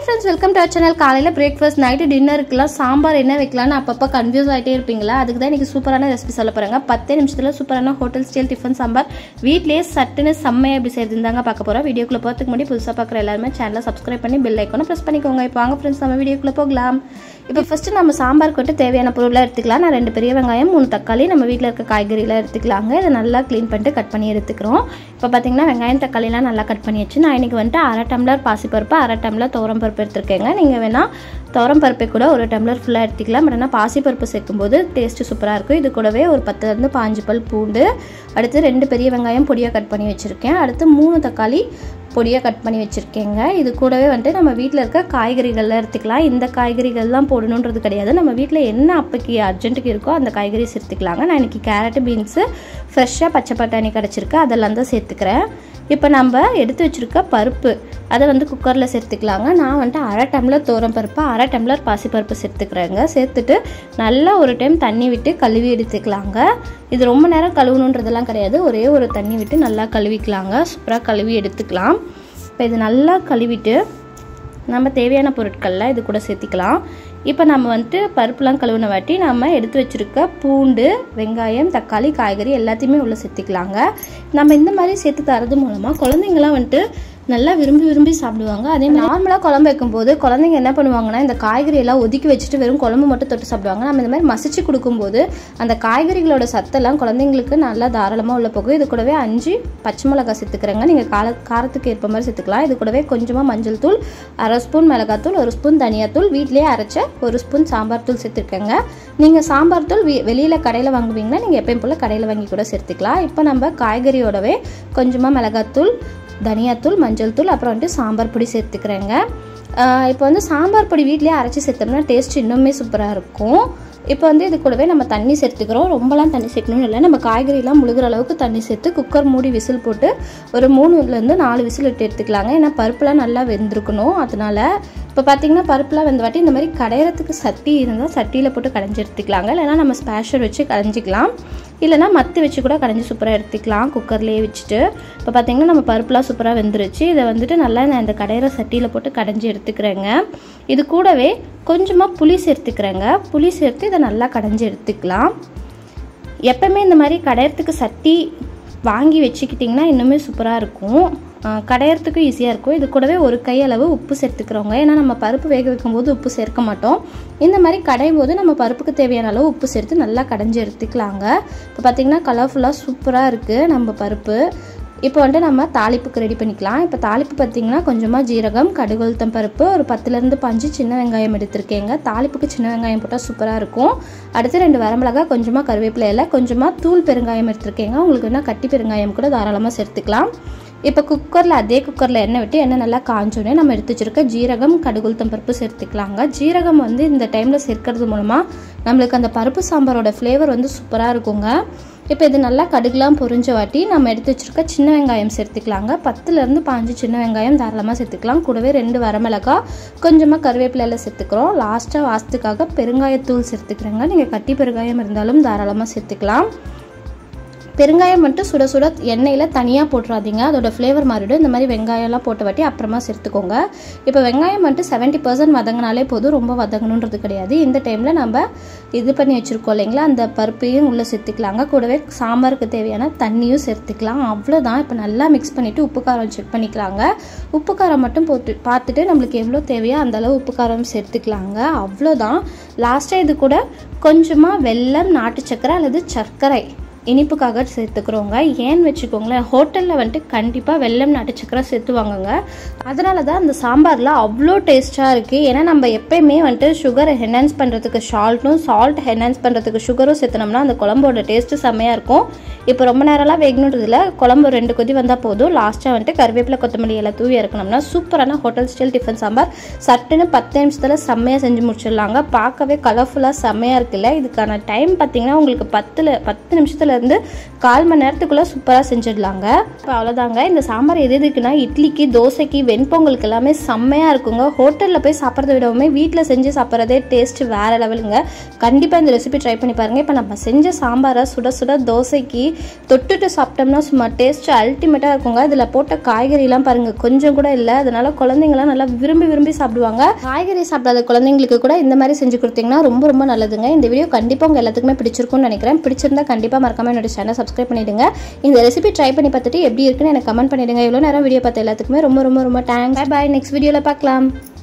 friends welcome to our channel காலையில் breakfast night டின்னருக்குலாம் சாம்பார் என்ன வைக்கலாம்னு அப்பப்போ கன்ஃபியூஸ் ஆகிட்டே இருப்பீங்களா அதுக்கு தான் இன்றைக்கி சூப்பரான ரெசிபி சொல்ல போகிறாங்க பத்தே நிமிஷத்தில் சூப்பரான ஹோட்டல் ஸ்டைல் டிஃபன் சாம்பார் வீட்லேயே சட்டுன்னு செம்மையாக எப்படி செய்யுதுன்னு தாங்க பார்க்க போகிறோம் வீடியோக்குள்ளே போகிறதுக்கு முன்னாடி புதுசாக பார்க்குற எல்லாருமே சேனலை சப்ஸ்கிரைப் பண்ணி பெல் ஐக்கானும் ப்ரெஸ் பண்ணிக்கோங்க இப்போ வாங்க ஃப்ரெண்ட்ஸ் நம்ம வீடியோக்குள்ளே போகலாம் இப்போ ஃபஸ்ட்டு நம்ம சாம்பாருக்கு வந்துட்டு தேவையான பொருளாக எடுத்துக்கலாம் நான் ரெண்டு பெரிய வெங்காயம் மூணு தக்காளி நம்ம வீட்டில் இருக்க காய்கறிலாம் எடுத்துக்கலாங்க இதை நல்லா க்ளீன் பண்ணிட்டு கட் பண்ணி எடுத்துக்கிறோம் இப்போ பார்த்தீங்கன்னா வெங்காயம் தக்காளிலாம் நல்லா கட் பண்ணி வச்சு நான் இன்றைக்கி வந்துட்டு அரை டம்ளர் பாசிப்பருப்பு அரை டம்ளர் துவரம் பருப்பு எடுத்துருக்கேங்க நீங்கள் வேணால் துவரம் பருப்பை கூட ஒரு டம்ளர் ஃபுல்லாக எடுத்துக்கலாம் பட் ஆனால் பாசிப்பருப்பு சேர்க்கும்போது டேஸ்ட்டு சூப்பராக இருக்கும் இது கூடவே ஒரு பத்துலேருந்து பாஞ்சு பல் பூண்டு அடுத்து ரெண்டு பெரிய வெங்காயம் பொடியாக கட் பண்ணி வச்சுருக்கேன் அடுத்து மூணு தக்காளி பொடியாக கட் பண்ணி வச்சுருக்கேங்க இது கூடவே வந்துட்டு நம்ம வீட்டில் இருக்க காய்கறிகள்லாம் எடுத்துக்கலாம் இந்த காய்கறிகள்லாம் போடணுன்றது கிடையாது நம்ம வீட்டில் என்ன அப்போக்கு அர்ஜென்ட்டுக்கு இருக்கோ அந்த காய்கறி சேர்த்துக்கலாங்க நான் இன்றைக்கி கேரட்டு பீன்ஸு ஃப்ரெஷ்ஷாக பச்சை பட்டாணி கிடச்சிருக்கு அதெல்லாம் தான் சேர்த்துக்கிறேன் இப்போ நம்ம எடுத்து வச்சுருக்க பருப்பு அதை வந்து குக்கரில் சேர்த்துக்கலாங்க நான் வந்துட்டு அரை டம்ளர் தோரம் பருப்பு அரை டம்ளர் பாசிப்பருப்பு சேர்த்துக்கிறேங்க சேர்த்துட்டு நல்லா ஒரு டைம் தண்ணி விட்டு கழுவி எடுத்துக்கலாங்க இது ரொம்ப நேரம் கழுவணுன்றதெல்லாம் கிடையாது ஒரே ஒரு தண்ணி விட்டு நல்லா கழுவிக்கலாங்க சூப்பராக கழுவி எடுத்துக்கலாம் இப்போ இது நல்லா கழுவிட்டு நம்ம தேவையான பொருட்கள்லாம் இது கூட சேர்த்திக்கலாம் இப்போ நம்ம வந்துட்டு பருப்புலாம் கழுவின வாட்டி நம்ம எடுத்து வச்சுருக்க பூண்டு வெங்காயம் தக்காளி காய்கறி எல்லாத்தையுமே உள்ளே சேர்த்திக்கலாங்க நம்ம இந்த மாதிரி சேர்த்து தரது மூலமாக குழந்தைங்களாம் வந்துட்டு நல்லா விரும்பி விரும்பி சாப்பிடுவாங்க அதே மாதிரி நார்மலாக குழம்பு வைக்கும்போது குழந்தைங்க என்ன பண்ணுவாங்கன்னா இந்த காய்கறி எல்லாம் ஒதுக்கி வச்சுட்டு வெறும் குழம்பு மட்டும் தொட்டு சாப்பிடுவாங்க நம்ம இந்த மாதிரி மசிச்சு கொடுக்கும்போது அந்த காய்கறிகளோட சத்தெல்லாம் குழந்தைங்களுக்கு நல்லா தாராளமாக உள்ள போகும் இது கூடவே அஞ்சு பச்சை மிளகாய் சேர்த்துக்கிறேங்க நீங்கள் கால காரத்துக்கு ஏற்ப மாதிரி சேர்த்துக்கலாம் இது கூடவே கொஞ்சமாக மஞ்சள் தூள் அரை ஸ்பூன் மிளகாத்தூள் ஒரு ஸ்பூன் தனியாத்தூள் வீட்டிலேயே அரைச்ச ஒரு ஸ்பூன் சாம்பார் தூள் சேர்த்துருக்கேங்க நீங்கள் சாம்பார் தூள் வெளியில் கடையில் வாங்குவீங்கன்னா நீங்கள் எப்பயும் போல் கடையில் வாங்கி கூட சேர்த்துக்கலாம் இப்போ நம்ம காய்கறியோடவே கொஞ்சமாக மிளகாத்தூள் தனியாத்தூள் மஞ்சள் தூள் அப்புறம் வந்துட்டு சாம்பார் பொடி சேர்த்துக்கிறேங்க இப்போ வந்து சாம்பார் பொடி வீட்லேயே அரைச்சி சேர்த்தோம்னா டேஸ்ட் இன்னுமே சூப்பராக இருக்கும் இப்போ வந்து இது கூடவே நம்ம தண்ணி சேர்த்துக்கிறோம் ரொம்பலாம் தண்ணி சேர்க்கணும்னு இல்லை நம்ம காய்கறிலாம் முழுகிற அளவுக்கு தண்ணி சேர்த்து குக்கர் மூடி விசில் போட்டு ஒரு மூணுலேருந்து நாலு விசில் விட்டு எடுத்துக்கலாங்க ஏன்னா பருப்புலாம் நல்லா வெந்திருக்கணும் அதனால் இப்போ பார்த்தீங்கன்னா பருப்புலாம் வெந்த வாட்டி இந்த மாதிரி கடையிறதுக்கு சட்டி இருந்தால் சட்டியில் போட்டு கடைஞ்சி எடுத்துக்கலாங்க இல்லைனா நம்ம ஸ்பேஷர் வச்சு கடைஞ்சிக்கலாம் இல்லைனா மத்து வச்சு கூட கடைஞ்சி சூப்பராக எடுத்துக்கலாம் குக்கர்லேயே வச்சுட்டு இப்போ பார்த்தீங்கன்னா நம்ம பருப்புலாம் சூப்பராக வெந்துருச்சு இதை வந்துட்டு நல்லா நான் இந்த கடையிற சட்டியில் போட்டு கடைஞ்சி எடுத்துக்கிறேங்க இது கூடவே கொஞ்சமாக புளி சேர்த்துக்கிறேங்க புளி சேர்த்து இதை நல்லா கடைஞ்சி எடுத்துக்கலாம் எப்பவுமே இந்த மாதிரி கடையிறதுக்கு சட்டி வாங்கி வச்சுக்கிட்டிங்கன்னா இன்னுமே சூப்பராக இருக்கும் கடையிறதுக்கும் ஈஸியாக இருக்கும் இது கூடவே ஒரு கையளவு உப்பு சேர்த்துக்கிறோங்க ஏன்னா நம்ம பருப்பு வேக வைக்கும்போது உப்பு சேர்க்க மாட்டோம் இந்த மாதிரி கடையும் போது நம்ம பருப்புக்கு தேவையான அளவு உப்பு சேர்த்து நல்லா கடைஞ்சி எடுத்துக்கலாங்க இப்போ பார்த்திங்கன்னா கலர்ஃபுல்லாக சூப்பராக இருக்குது நம்ம பருப்பு இப்போ வந்துட்டு நம்ம தாளிப்புக்கு ரெடி பண்ணிக்கலாம் இப்போ தாளிப்பு பார்த்திங்கன்னா கொஞ்சமாக ஜீரகம் கடுகுளுத்தம் பருப்பு ஒரு பத்துலேருந்து பஞ்சு சின்ன வெங்காயம் எடுத்திருக்கேங்க தாளிப்புக்கு சின்ன வெங்காயம் போட்டால் சூப்பராக இருக்கும் அடுத்து ரெண்டு வரமிளகா கொஞ்சமாக கருவேப்பிலை இலை கொஞ்சமாக தூள் பெருங்காயம் எடுத்திருக்கேங்க உங்களுக்கு என்ன கட்டி பெருங்காயம் கூட தாராளமாக சேர்த்துக்கலாம் இப்போ குக்கரில் அதே குக்கரில் எண்ணெய் விட்டு எண்ணெய் நல்லா காஞ்சோடனே நம்ம எடுத்து வச்சுருக்க ஜீரகம் கடுகுளுத்தம் பருப்பு சேர்த்துக்கலாங்க ஜீரகம் வந்து இந்த டைமில் சேர்க்கறது மூலமாக நம்மளுக்கு அந்த பருப்பு சாம்பாரோட ஃப்ளேவர் வந்து சூப்பராக இருக்குங்க இப்போ இது நல்லா கடுகுலாம் பொரிஞ்ச வாட்டி நம்ம எடுத்து வச்சுருக்க சின்ன வெங்காயம் சேர்த்துக்கலாங்க பத்துலேருந்து பாஞ்சு சின்ன வெங்காயம் தாராளமாக சேர்த்துக்கலாம் கூடவே ரெண்டு வரமிளகா கொஞ்சமாக கருவேப்பிலையில் சேர்த்துக்கிறோம் லாஸ்ட்டாக வாசத்துக்காக பெருங்காயத்தூள் சேர்த்துக்கிறேங்க நீங்கள் கட்டி பெருங்காயம் இருந்தாலும் தாராளமாக சேர்த்துக்கலாம் பெருங்காயம் மட்டும் சுட சுட எண்ணெயில் தனியாக போட்டுறாதீங்க அதோட ஃப்ளேவர் மாறிடும் இந்த மாதிரி வெங்காயம்லாம் போட்ட வாட்டி அப்புறமா சேர்த்துக்கோங்க இப்போ வெங்காயம் மட்டும் செவன்ட்டி பர்சன்ட் வதங்கினாலே போதும் ரொம்ப வதங்கணுன்றது கிடையாது இந்த டைமில் நம்ம இது பண்ணி வச்சுருக்கோம் இல்லைங்களா அந்த பருப்பையும் உள்ளே சேர்த்துக்கலாங்க கூடவே சாம்பாருக்கு தேவையான தண்ணியும் சேர்த்துக்கலாம் அவ்வளோதான் இப்போ நல்லா மிக்ஸ் பண்ணிவிட்டு உப்பு காரம் செக் பண்ணிக்கலாங்க உப்பு காரம் மட்டும் போட்டு பார்த்துட்டு நம்மளுக்கு எவ்வளோ தேவையோ அந்தளவு உப்பு காரம் சேர்த்துக்கலாங்க அவ்வளோதான் லாஸ்ட்டாக இது கூட கொஞ்சமாக வெல்லம் நாட்டு சர்க்கரை அல்லது சர்க்கரை இனிப்புக்காக சேர்த்துக்கிறோங்க ஏன்னு வச்சுக்கோங்களேன் ஹோட்டலில் வந்துட்டு கண்டிப்பாக வெள்ளம் நாட்டு சக்கரை சேர்த்துவாங்கங்க அதனால தான் அந்த சாம்பாரில் அவ்வளோ டேஸ்ட்டாக இருக்குது ஏன்னா நம்ம எப்பயுமே வந்துட்டு சுகரை ஹெனான்ஸ் பண்ணுறதுக்கு சால்ட்டும் சால்ட் ஹெனான்ஸ் பண்ணுறதுக்கு சுகரும் சேர்த்தனோம்னா அந்த குழம்போட டேஸ்ட்டு செம்மையாக இருக்கும் இப்போ ரொம்ப நேரம்லாம் வேகணுன்றதுல குழம்பு ரெண்டு கொதி வந்தால் போதும் லாஸ்ட்டாக வந்துட்டு கருவேப்பிலை கொத்தமல்லி எல்லாம் தூவி இறக்கணும்னா சூப்பரான ஹோட்டல் ஸ்டைல் டிஃபன் சாம்பார் சட்டுன்னு பத்து நிமிஷத்தில் செம்மையாக செஞ்சு முடிச்சிடலாங்க பார்க்கவே கலர்ஃபுல்லாக செம்மையாக இருக்குல்ல இதுக்கான டைம் பார்த்தீங்கன்னா உங்களுக்கு பத்தில் பத்து நிமிஷத்தில் நிமிஷத்துலேருந்து கால் மணி நேரத்துக்குள்ளே சூப்பராக செஞ்சிடலாங்க இப்போ அவ்வளோதாங்க இந்த சாம்பார் எது எதுக்குன்னா இட்லிக்கு தோசைக்கு வெண்பொங்கலுக்கு எல்லாமே செம்மையாக இருக்குங்க ஹோட்டலில் போய் சாப்பிட்றத விடவுமே வீட்டில் செஞ்சு சாப்பிட்றதே டேஸ்ட் வேறு லெவலுங்க கண்டிப்பாக இந்த ரெசிபி ட்ரை பண்ணி பாருங்கள் இப்போ நம்ம செஞ்ச சாம்பாரை சுட சுட தோசைக்கு தொட்டுட்டு சாப்பிட்டோம்னா சும்மா டேஸ்ட் அல்டிமேட்டாக இருக்குங்க இதில் போட்ட காய்கறிலாம் பாருங்கள் கொஞ்சம் கூட இல்லை அதனால குழந்தைங்களாம் நல்லா விரும்பி விரும்பி சாப்பிடுவாங்க காய்கறி சாப்பிடாத குழந்தைங்களுக்கு கூட இந்த மாதிரி செஞ்சு கொடுத்தீங்கன்னா ரொம்ப ரொம்ப நல்லதுங்க இந்த வீடியோ கண்டிப்பாக உங்கள் எல்லாத்துக்குமே பிடிச்சிருக்கும்னு நினைக்கிறேன் பிடிச்சிருந்தா கண்டிப்பாக மறக்காம என்னோட சேனல் சப்ஸ்கிரைப் பண்ணிடுங்க இந்த ரெசிபி ட்ரை பண்ணி பார்த்துட்டு எப்படி இருக்குன்னு எனக்கு கமெண்ட் பண்ணிடுங்க இவ்வளோ நேரம் வீடியோ பார்த்த எல்லாத்துக்குமே ரொம்ப ரொம்ப ரொம்ப தேங்க்ஸ் பாய் நெக்ஸ்ட் வீடியோவில் பார்க்கலாம்